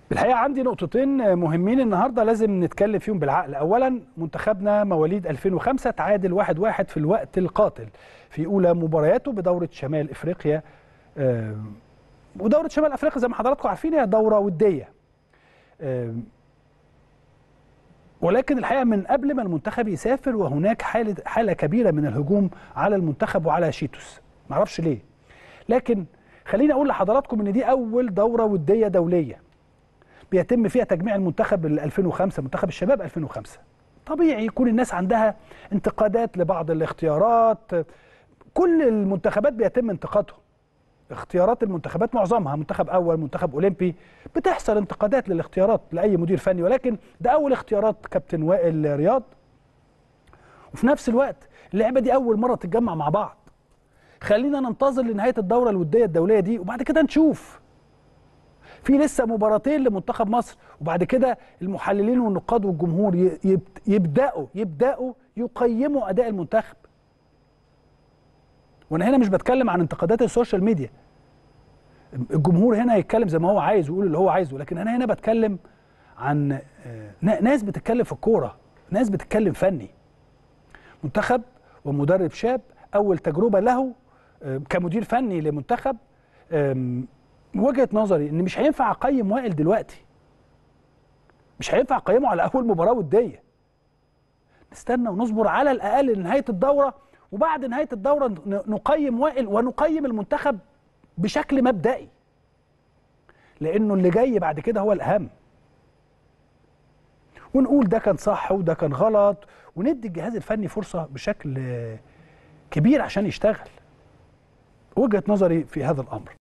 الحقيقه عندي نقطتين مهمين النهارده لازم نتكلم فيهم بالعقل اولا منتخبنا مواليد 2005 تعادل 1-1 واحد واحد في الوقت القاتل في اولى مبارياته بدوره شمال افريقيا آه، ودوره شمال افريقيا زي ما حضراتكم عارفين هي دوره وديه آه، ولكن الحقيقه من قبل ما المنتخب يسافر وهناك حاله حاله كبيره من الهجوم على المنتخب وعلى شيتوس معرفش ليه لكن خليني اقول لحضراتكم ان دي اول دوره وديه دوليه بيتم فيها تجميع المنتخب ال 2005 منتخب الشباب 2005 طبيعي يكون الناس عندها انتقادات لبعض الاختيارات كل المنتخبات بيتم انتقادهم اختيارات المنتخبات معظمها منتخب اول منتخب اولمبي بتحصل انتقادات للاختيارات لاي مدير فني ولكن ده اول اختيارات كابتن وائل رياض وفي نفس الوقت اللعبه دي اول مره تتجمع مع بعض خلينا ننتظر لنهايه الدوره الوديه الدوليه دي وبعد كده نشوف في لسه مباراتين لمنتخب مصر وبعد كده المحللين والنقاد والجمهور ي- يبت- يبداوا يبداوا يقيموا اداء المنتخب وانا هنا مش بتكلم عن انتقادات السوشيال ميديا الجمهور هنا يتكلم زي ما هو عايز ويقول اللي هو عايزه لكن انا هنا بتكلم عن آه، نا- ناس بتتكلم في الكوره ناس بتتكلم فني منتخب ومدرب شاب اول تجربه له آه، كمدير فني لمنتخب آم، وجهه نظري ان مش هينفع اقيم وائل دلوقتي مش هينفع اقيمه على اول مباراه وديه نستنى ونصبر على الاقل لنهايه الدوره وبعد نهايه الدوره ن- نقيم وائل ونقيم المنتخب بشكل مبدئي لانه اللي جاي بعد كده هو الاهم ونقول ده كان صح وده كان غلط وندي الجهاز الفني فرصه بشكل آه، كبير عشان يشتغل وجهه نظري في هذا الامر